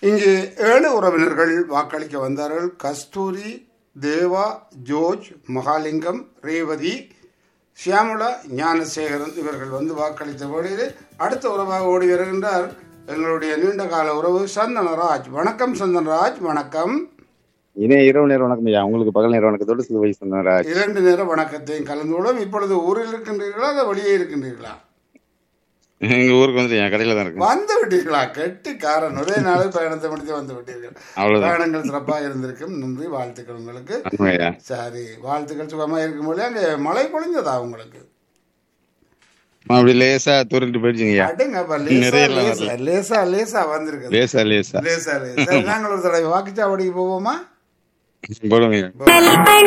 இங்கே ஏழு உறவினர்கள் வாக்களிக்க வந்தார்கள் கஸ்தூரி தேவா ஜோர்ஜ் மகாலிங்கம் ரேவதி சியாமளா ஞானசேகரன் இவர்கள் வந்து வாக்களித்த வேளையிலே அடுத்த உறவாக ஓடி வருகின்றார் எங்களுடைய நீண்ட கால உறவு சந்தனராஜ் வணக்கம் சந்தனராஜ் வணக்கம் இனே இரவு நேரம் வணக்கம் ஐயா உங்களுக்கு பகல் நேரம் வணக்கத்தோடு சிறு வயசு சொன்னாராஜ் இரண்டு நேர வணக்கத்தையும் கலந்து கொள்ளும் இப்பொழுது ஊரில் இருக்கின்றீர்களா அல்ல வெளியே இருக்கின்றீர்களா எங்க ஊருக்கு வந்து என் கடையில தான் இருக்கு வந்து விட்டீர்களா கெட்டிக்காரன் ஒரே நாளில் பயணத்தை முடித்து வந்து விட்டீர்கள் அவ்வளவுதான் பயணங்கள் சிறப்பாக இருந்திருக்கும் நன்றி வாழ்த்துக்கள் உங்களுக்கு ஆமா ஐயா சரி வாழ்த்துக்கள் சுகமா இருக்கும்போது அங்கே மழை பொழிஞ்சதா உங்களுக்கு அப்படி லேசா துருண்டு போயிடுச்சுங்க ஐயா அடங்க அப்ப லேசா நிறைய எல்லாம் லேசா லேசா லேசா வந்திருக்கு லேசா லேசா லேசா லேசா நாங்கள் ஒரு தடவை வாக்குச்சாவடிக்கு போவோமா போடுங்க ஐயா